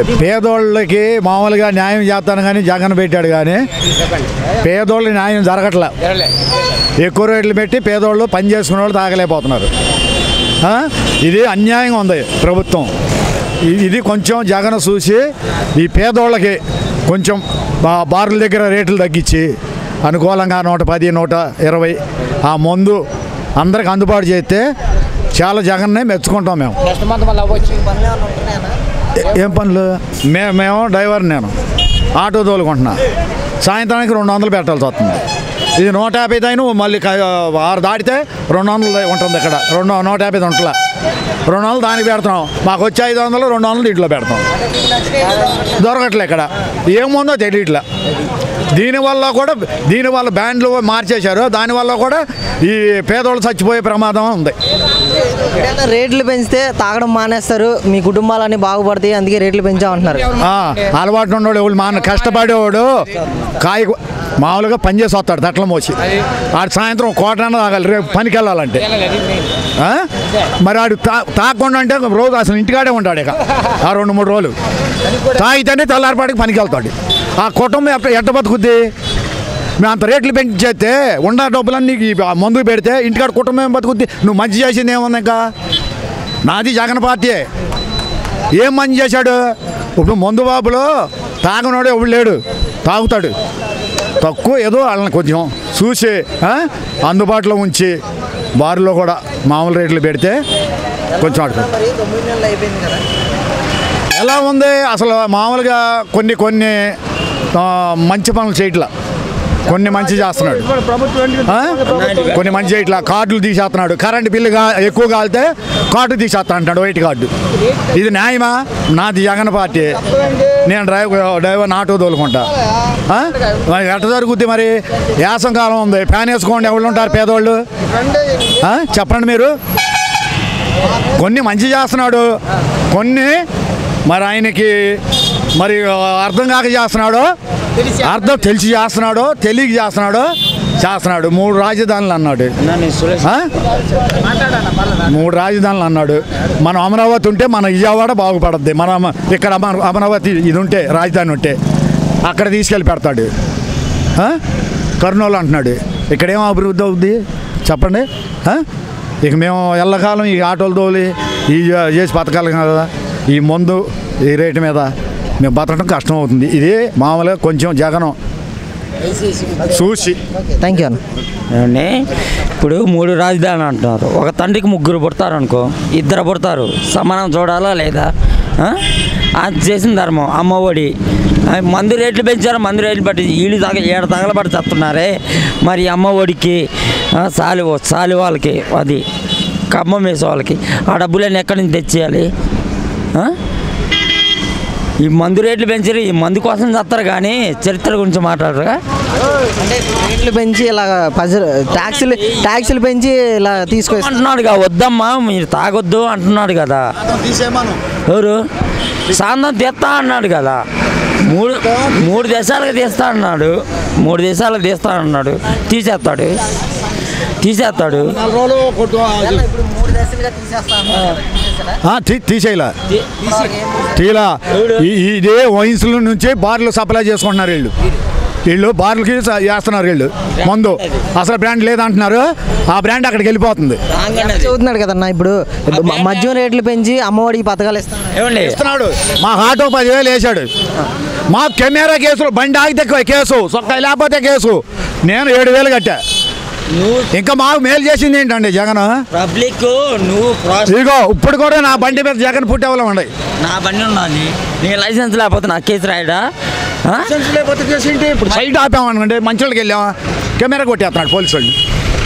పేదోళ్ళకి మామూలుగా న్యాయం చేస్తాను కానీ జగన్ పెట్టాడు కానీ పేదోళ్ళకి న్యాయం జరగట్లే ఎక్కువ రేట్లు పెట్టి పేదోళ్ళు పని చేసుకునే వాళ్ళు తాగలేకపోతున్నారు ఆ? ఇది అన్యాయంగా ఉంది ప్రభుత్వం ఇ- ఇది కొంచెం జగన్ చూసి ఈ పేదోళ్ళకి కొంచెం బా- బార్ల దగ్గర రేట్లు తగ్గించి అనుకూలంగా నూట పది నూట ఇరవై ఆ మందు అందరికి అందుబాటు చేస్తే చాలా జగన్నే మెచ్చుకుంటాం మేము నెక్స్ట్ మంత్ మళ్ళీ అవ్వచ్చు ఏ- ఏం పనులు మే మేము డ్రైవర్ నేను ఆటో తోలుకుంటున్నా సాయంత్రానికి రెండు వందలు పెట్టాల్సి వస్తుంది ఇది నూట యాభై అయినా మళ్ళీ క- ఆరు దాటితే రెండు వందలు ఉంటుంది ఇక్కడ రెండు నూట యాభై ఉంటలా రెండు వందలు దానికి పెడతాం మాకు వచ్చే ఐదు వందలు రెండు వందలు దీంట్లో పెడతాం దొరకట్లే ఇక్కడ ఏముందో తెలియట్లే దీనివల్ల కూడా దీనివల్ల బ్యాండ్లు మార్చేశారు దానివల్ల కూడా ఈ పేదోళ్ళు చచ్చిపోయే ప్రమాదం ఉంది ఇప్పుడైనా రేట్లు పెంచితే తాగడం మానేస్తారు మీ కుటుంబాలన్నీ బాగుపడతాయి అందుకే రేట్లు పెంచామంటున్నారు ఆ, అలవాటు ఉన్నవాడు ఎవడు మా కష్టపడేవాడు కాయ మామూలుగా పని చేసి వస్తాడు తట్ల మోసి ఆడు సాయంత్రం కోటన తాగాలి రేపు పనికి వెళ్ళాలంటే ఆ? మరి ఆడు తా తాగకుండా అంటే రోజు అసలు ఇంటికాడే ఉంటాడు ఇక ఆ రెండు మూడు రోజులు తాగితేనే తెల్లారిపాటికి పనికి వెళ్తాడు ఆ కుటుంబం ఎట్ట ఎట్ట బతుకుద్ది మేము అంత రేట్లు పెంచేస్తే ఉండ డబ్బులన్నీ ఈ మందుకు పెడితే ఇంటికాడ కుటుంబం ఏం బతుకుద్ది నువ్వు మంచి చేసింది ఏముంది ఇంకా నాది జగన్ పార్టీయే ఏం మంచి చేశాడు ఇప్పుడు మందు బాబులో తాగనోడు ఎవడు లేడు తాగుతాడు తక్కువ ఏదో వాళ్ళని కొంచెం చూసి ఆ, అందుబాటులో ఉంచి బారులో కూడా మామూలు రేట్లు పెడితే కొంచెం ఆడుకో మరి తొమ్మిది నెలలు అయిపోయింది కదా ఎలా ఉంది అసలు మామూలుగా కొన్ని కొన్ని ఆ, మంచి పనులు చేయట్లా కొన్ని మంచి చేస్తున్నాడు ఆ? కొన్ని మంచి చేయట్లా కార్డులు తీసేస్తున్నాడు కరెంట్ బిల్లు గా- ఎక్కువ కాలితే కార్డు తీసేస్తా అంటాడు వైట్ కార్డు ఇది న్యాయమా నాది జగన్ పార్టీ నేను డ్రైవర్ డ్రైవర్ ఆటో తోలుకుంటా ఆ? మరి ఎట్ట జరుగుద్ది మరి యాసం కాలం ఉంది ఫ్యాన్ వేసుకోండి ఎవరు ఉంటారు పేదోళ్ళు ఆ? చెప్పండి మీరు కొన్ని మంచి చేస్తున్నాడు కొన్ని మరి ఆయనకి మరి అర్థం కాక చేస్తున్నాడో అర్థం తెలిసి చేస్తున్నాడో తెలియక చేస్తున్నాడో చేస్తున్నాడు మూడు రాజధానులు అన్నాడు ఆ? మూడు రాజధానులు అన్నాడు మనం అమరావతి ఉంటే మన విజయవాడ బాగుపడద్ది మన అమ- ఇక్కడ అమ- అమరావతి ఇది ఉంటే రాజధాని ఉంటే అక్కడ తీసుకెళ్ళి పెడతాడు ఆ? కర్నూలు అంటున్నాడు ఇక్కడేం అభివృద్ధి అవుద్ది చెప్పండి ఆ? ఇక మేము ఎల్లకాలం ఈ ఆటోలు తోలి ఈ చేసి బతకాలి కదా ఈ మందు ఈ రేటు మీద మేము బతకడం కష్టం అవుతుంది ఇది మామూలుగా కొంచెం జగనం చూసి థ్యాంక్ యూ అన్న ఏమండి ఇప్పుడు మూడు రాజధాని అంటున్నారు ఒక తండ్రికి ముగ్గురు పుడతారు అనుకో ఇద్దరు పుడతారు సమానం చూడాలా లేదా ఆ? అది చేసిన ధర్మం అమ్మఒడి ఆ, మందు రేట్లు పెంచారు మందు రేట్లు బట్టి వీళ్ళు తగ ఏడు తగలబడి చేస్తున్నారే మరి అమ్మఒడికి ఆ, సాలి సాలి వాళ్ళకి అది ఖమ్మం వేసే వాళ్ళకి ఆ డబ్బులన్నీ ఎక్కడి నుంచి తెచ్చేయాలి ఆ? ఈ మందు రేట్లు పెంచారు ఈ మందు కోసం చేస్తారు కానీ చరిత్ర గురించి మాట్లాడరా అంటే రేట్లు పెంచి ఇలా ప్రజలు ట్యాక్సీలు ట్యాక్సీలు పెంచి ఇలా తీసుకొస్తారు అంటున్నాడుగా వద్దమ్మా మీరు తాగొద్దు అంటున్నాడు కదా ఎవరు సాంతం తీస్తా అన్నాడు కదా మూడు మూడు దేశాలకు తీస్తా అన్నాడు మూడు దేశాలకు తీస్తా అన్నాడు తీసేస్తాడు తీసేస్తాడు ఇప్పుడు మూడు దశలుగా తీసేస్తా ఆ, తీ- తీసేయలా తీలా ఈ- ఇదే వయసుల నుంచి బార్లు సప్లై చేసుకుంటున్నారు వీళ్ళు వీళ్ళు బార్లకి స- చేస్తున్నారు వీళ్ళు మందు అసలు బ్రాండ్ లేదంటున్నారు ఆ బ్రాండ్ అక్కడికి వెళ్ళిపోతుంది చదువుతున్నాడు కదన్నా ఇప్పుడు మ- మద్యం రేట్లు పెంచి అమ్మఒడికి పథకాలు ఇస్తాను ఏమండి ఇస్తున్నాడు మా ఆటో పదివేలు వేసాడు మా కెమెరా కేసులు బండి ఆగితే కేసు సొక్క లేకపోతే కేసు నేను ఏడు వేలు కట్టా నువ్వు ఇంకా మాకు మేలు చేసింది ఏంటండి జగన్ పబ్లిక్ నువ్వు ప్రాస్- ఇదిగో ఇప్పుడు కూడా నా బండి మీద జగన్ పుట్టేవాళ్ళం ఉండే నా బండి ఉన్నది నీ లైసెన్స్ లేకపోతే నా కేసు రాయడా ఆ? లేకపోతే కేసు ఏంటి ఇప్పుడు సైడ్ ఆపామనుకోండి మంచోళ్ళకి వెళ్ళాం కెమెరా కొట్టేస్తున్నాడు పోలీసు వాళ్ళు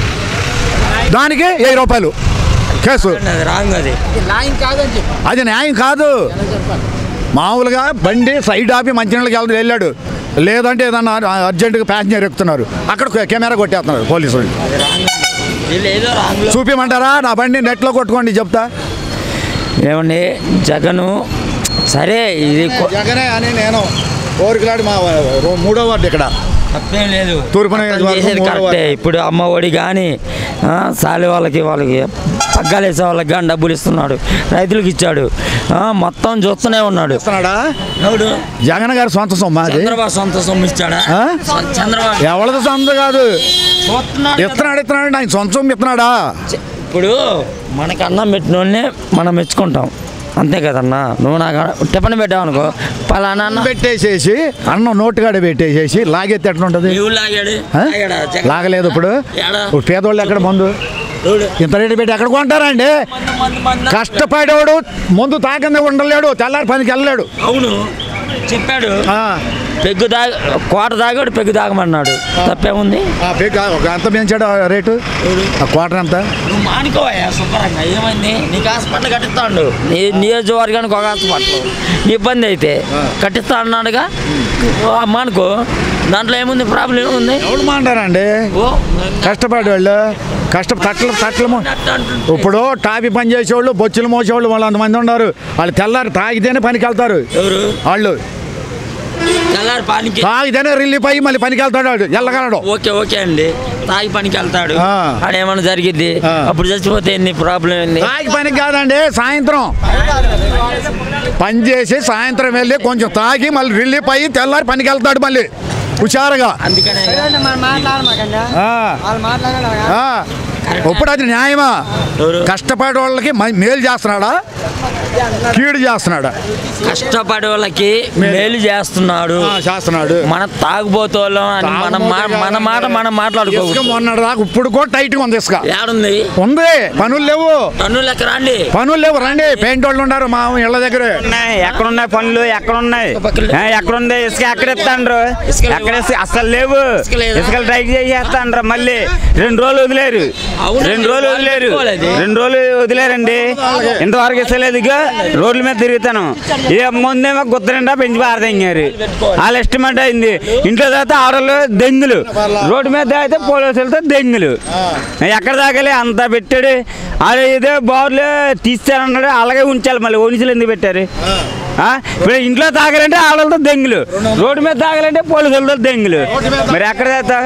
దానికి వెయ్యి రూపాయలు కేసు అది రాంగ్ అది న్యాయం కాదని చెప్పి అది న్యాయం కాదు మామూలుగా బండి సైడ్ ఆపి మంచినీళ్ళకి వెళ్తూ వెళ్ళాడు లేదంటే ఏదన్నా అర్జెంటుగా ప్యాసింజర్ ఎక్కుతున్నారు అక్కడ కెమెరా కొట్టేస్తున్నారు పోలీసు వాళ్ళు వీళ్ళు ఏదో రాంగ్ చూపించమంటారా నా బండి నెట్లో కొట్టుకోండి చెప్తా ఏమండి జగను సరే ఇది కొ- జగనే అని నేను ఓరికలాడి మా మూడో వార్డు ఇక్కడ తప్పేం లేదు తూర్పు అతను నియోజకవర్గం చేసేది మూడో కరెక్టే ఇప్పుడు అమ్మ ఒడి కానీ సాలి వాళ్ళకి వాళ్ళకి పగ్గాలు వేసే వాళ్ళకి కానీ డబ్బులు ఇస్తున్నాడు రైతులకు ఇచ్చాడు ఆ, మొత్తం చూస్తూనే ఉన్నాడు ఇస్తున్నాడా ఎవడు జగన్ గారి సొంత సొమ్మ అది చంద్రబాబు సొంత సొమ్ము ఇచ్చాడా ఆ? సొ- చంద్రబాబు ఎవరిది సొంత కాదు చూస్తున్నాడు కదా. ఇస్తున్నాడు ఇస్తున్నాడు ఆయన సొంత సొమ్ము ఇస్తున్నాడా చె- ఇప్పుడు మనకి అన్నం పెట్టిన మనం మెచ్చుకుంటాం అంతే కదన్నా నువ్వు నాకు టిఫిన్ పెట్టావు అనుకో పలానా అన్న పెట్టేసేసి అన్నం నోటుగాడ పెట్టేసేసి లాగెత్తి ఎట్లా ఉంటుంది నీవు లాగాడు ఆ? లాగాడా? జగన్ లాగలేదు ఇప్పుడు ఏడా? ఇప్పుడు పేదోళ్ళు ఎక్కడ మందు చూడు. ఇంత రేటు పెట్టి ఎక్కడ కొంటారండి మందు, మందు, మందు. కష్టపడేవాడు ముందు తాకందే ఉండలేడు తెల్లారి పనికి వెళ్ళలేడు అవును చెప్పాడు ఆ, పెగ్గు దాగ కోట దాగాడు పెగ్గు దాగమన్నాడు తప్పేముంది ఆ పెగ్ ఒక ఎంత పెంచాడు ఆ రేటు ఆ క్వార్టర్ ఎంత నువ్వు మానుకోవయ్యా శుభ్రంగా ఏమైంది నీకు హాస్పిటల్ కట్టిస్తాడు నీ నియోజకవర్గానికి ఒక హాస్పిటల్ నీ ఇబ్బంది అయితే కట్టిస్తా అన్నాడుగా ఆ, మానుకో దాంట్లో ఏముంది ప్రాబ్లం ఏముంది ఎవడు మాంటారండి ఓ కష్టపడేవాళ్ళు కష్ట తట్ల తట్లము ఇప్పుడు టాపీ పని చేసేవాళ్ళు బొచ్చులు మోసేవాళ్ళు వాళ్ళు అంతమంది ఉన్నారు వాళ్ళు తెల్లారి తాగితేనే పనికి వెళ్తారు ఎవరు వాళ్ళు తెల్లారి పానికి తాగితేనే రిలీఫ్ అయ్యి మళ్ళీ పనికి వెళ్తాడు వాడు ఎల్లగలడు ఓకే ఓకే అండి తాగి పనికి వెళ్తాడు ఆ. ఆడేమన్నా జరిగిద్ది ఆ. అప్పుడు చచ్చిపోతే ఏంది ప్రాబ్లం ఏంది తాగి పనికి కాదండి సాయంత్రం పని చేసి సాయంత్రం వెళ్ళి కొంచెం తాగి మళ్ళీ రిలీఫ్ అయ్యి తెల్లారి పనికి వెళ్తాడు మళ్ళీ హుషారుగా అందుకనే ఆ. ఆ. ఇప్పుడు అది న్యాయమా ఎవరు? కష్టపడే వాళ్ళకి మ- మేలు చేస్తున్నాడా కీడు చేస్తున్నాడా కష్టపడే వాళ్ళకి మేలు చేస్తున్నాడు ఆ, చేస్తున్నాడు మన తాగుబోతోళ్ళం అని మనం మా- మన మాట మనం ఇసుక మాట్లాడుకోవచ్చు మొన్నటి దాకా ఇప్పుడు కూడా టైట్గా ఉంది ఇసుక ఏడుంది ఉంది పనులు లేవు టన్ను లెక్క రండి పనులు లేవు రండి పెయింట్ వాళ్ళు ఉన్నారు మా ఇళ్ళ దగ్గర ఉన్నాయి ఎక్కడున్నాయి పనులు ఎక్కడున్నాయి పక్కన- ఆ, ఎక్కడుంది ఇసుక ఎక్కడ ఇస్తాండ్రు ఇసుక లేవా? ఎక్కడ ఇసుక అసలు లేవు ఇసుక లేదా? ఇసుకలు ట్రైక్ చేసేస్తాండ్రు మళ్ళీ రెండు రోజులు వదిలేరు అవును, రెండు రోజులు వాళ్ళు వదిలేరు పెట్టుకోలేదు. రెండు రోజులు వదిలేరండి ఇంతవరకు ఇస్తలేదు ఇక రోడ్ల మీద తిరుగుతాను ఇక ముందేమో గుత్త నిండా పెంచి పారదెంగారు వాళ్ళ ఎస్టిమేట్ అయింది ఇంట్లో తర్వాత ఆడలు దెంగులు రోడ్డు మీద అయితే పోలీసులతో దెంగులు ఎక్కడ దాకాలి అంత పెట్టాడు అది ఇదే బార్లు తీస్తారన్నాడు అలాగే ఉంచాలి మళ్ళీ ఓనిసలు ఎందుకు పెట్టారు ఆ? ఇప్పుడు ఇంట్లో తాగాలంటే ఆడలతో దెంగులు రోడ్డు మీద తాగాలంటే పోలీసులతో దెంగులు మరి ఎక్కడ తాగుతా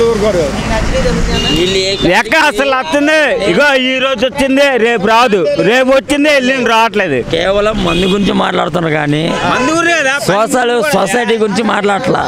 వీళ్ళు ఏ- ఎక్కడ అసలు వస్తుంది ఇగో ఈ రోజు వచ్చింది రేపు రాదు రేపు వచ్చింది వెళ్ళింది రావట్లేదు కేవలం మందు గురించి మాట్లాడుతున్నారు కానీ అందుకు లేదా సోషల్ సొసైటీ గురించి మాట్లాడట్లా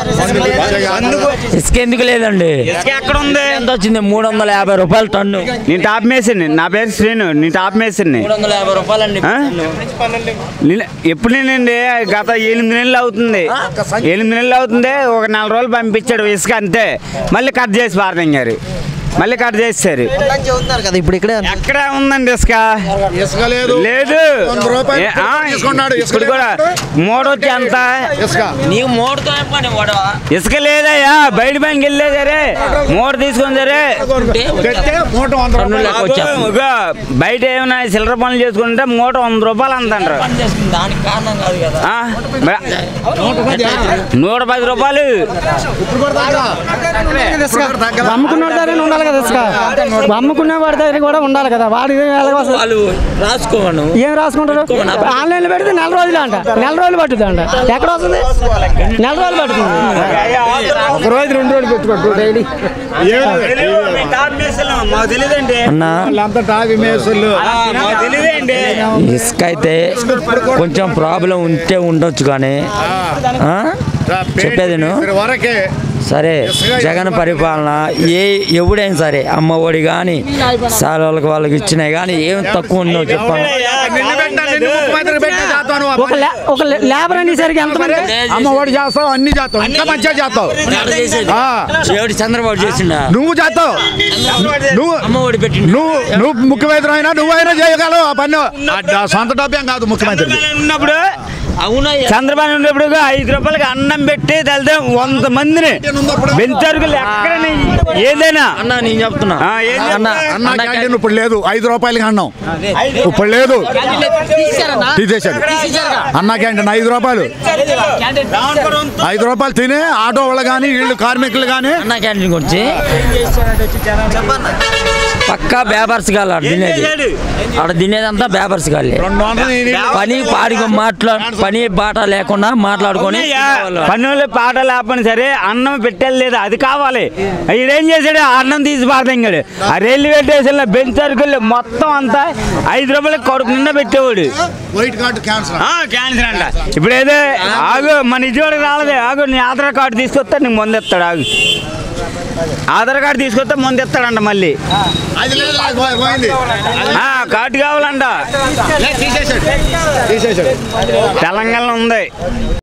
ఇసుక ఎందుకు లేదండి ఇసుక ఎక్కడ ఉంది ఎంత వచ్చింది మూడు వందల యాభై రూపాయలు టన్ను నేను టాప్ మేసిని నా పేరు శ్రీను నేను టాప్ మేసిని మూడు వందల యాభై రూపాయలండి ఆ? నేను- ఎప్పుడు నేనండి గత ఎనిమిది నెలలు అవుతుంది ఎనిమిది నెలలు అవుతుంది ఒక నెల రోజులు పంపించాడు ఇసుక అంతే మళ్ళీ కట్ చేసి పారదెంగారు మళ్ళీ కట్ చేస్తారు చెబుతున్నారు కదా ఇప్పుడు ఇక్కడే ఎక్కడ ఉందండి ఇసుక ఇసుక లేదు లేదు వంద రూపాయలు ఏ, ఆ, తీసుకున్నాడు. ఇసుక ఇప్పుడు కూడా మూడు వచ్చి ఎంత ఇసుక నీకు మూడుతో ఏం పని వాడవా ఇసుక లేదయ్యా బయట పనికి వెళ్ళే సరే మూడు తీసుకొని సరే తెస్తే మూట వంద టన్ను రూపాయలు లెక్క వచ్చేస్తుంది. ఇగో, బయట ఏమైనా చిల్లర పనులు చేసుకుంటే మూట వంద రూపాయలు అంతండ్రు పని చేస్తుంది దానికి కారణం కాదు కదా ఆ? మ- నూట పది రూపాయలు అమ్ముకున్న దగ్గర ఉండాలి కదా ఇసుక అమ్ముకున్న వాడి దగ్గర కూడా ఉండాలి కదా వాడి ఎలాగ వస్తుంది? వాళ్ళు రాసుకోను ఏం రాసుకుంటారు ఆన్లైన్లో పెడితే నెల రోజులు అంట నెల రోజులు పట్టుద్ది అంట ఎక్కడ వస్తుంది నెల రోజులు పట్టుతుంది ఒక రోజు రెండు రోజులు పెట్టుకోట్టు డైలీ మాకు తెలియదండి అన్నా వాళ్ళంతా టాగి మేసులు మాకు తెలియదండి ఇసుక అయితే కొంచెం ప్రాబ్లం ఉంటే ఉండొచ్చు కానీ ఆ? చెప్పేది నువ్వు? వరకే సరే జగన్ పరిపాలన ఏ ఎవడైనా సరే అమ్మ ఒడి కానీ సార్ వాళ్ళకి వాళ్ళకి ఇచ్చినాయి కానీ ఏం తక్కువ ఉందో చెప్పండి నిన్ను పెట్టా, నిన్ను ముఖ్యమంత్రి పెట్టే చేస్తాను ఆ ఒక పని. లే- ఒక లే- లేబర్ అనేసరికి ఎంతమంది అమ్మ ఓడి చేస్తావు అన్ని చేస్తావు ఇంకా మంచిగా చేస్తావు ఆ. ఏడు చంద్రబాబు చేసిండా నువ్వు చేస్తావు నువ్వు అమ్మ ఒడి పెట్టిండు నువ్వు నువ్వు ముఖ్యమంత్రి అయినా నువ్వైనా చేయగలవు ఆ పని ఆ డ- సొంత డబ్బేం కాదు ముఖ్యమంత్రి ఉన్నప్పుడు అవునయ్యా చంద్రబాబు ఉన్నప్పుడు ఐదు రూపాయలకి అన్నం పెట్టి వెళ్తే వంద మందిని బెంచరుకులు ఎక్కడ ఏదైనా అన్న నేను చెప్తున్నా ఆ, ఏం అన్న అన్న అన్న క్యాంటీన్ ఇప్పుడు లేదు ఐదు రూపాయలకి అన్నం ఇప్పుడు లేదు తీసేశాడు అన్న క్యాంటీన్ ఐదు రూపాయలు ఐదు రూపాయలు తిని ఆటో వాళ్ళు కానీ వీళ్ళు కార్మికులు కానీ అన్న క్యాంటీన్ గురించి పక్కా బేబర్స్ కాదు ఆడ తినేది చేశాడు? ఆడ తినేదంతా బేబర్స్ కాలే రెండు వందలు ఈ నీళ్ళు. పని పాడిగా మాట్లా పని బాట లేకుండా మాట్లాడుకొని తినేవాళ్ళు. పన్నులు పాట లేకపోయినా సరే అన్నం పెట్టేది లేదు అది కావాలి ఈడేం చేశాడు ఆ అన్నం తీసి పారదంగాడు ఆ రైల్వే స్టేషన్లో బెంచ్ సరుకులు మొత్తం అంతా ఐదు రూపాయలకి కడుపు నిండా పెట్టేవాడు వైట్ కార్డు క్యాన్సర్ ఆ, క్యాన్సర్ అంట ఇప్పుడు ఏదో ఆగు మన నిజవాడికి రాలేదే ఆగు నీ ఆధార్ కార్డు తీసుకొస్తే నీకు మందు ఇస్తాడు ఆగు ఆధార్ కార్డు తీసుకొస్తే మందు ఇస్తాడంట మళ్ళీ అది లేదు, అది పోయి- పోయింది ఆ, కార్డు కావాలంట తీసేసాడు తీసేసాడు తెలంగాణలో ఉంది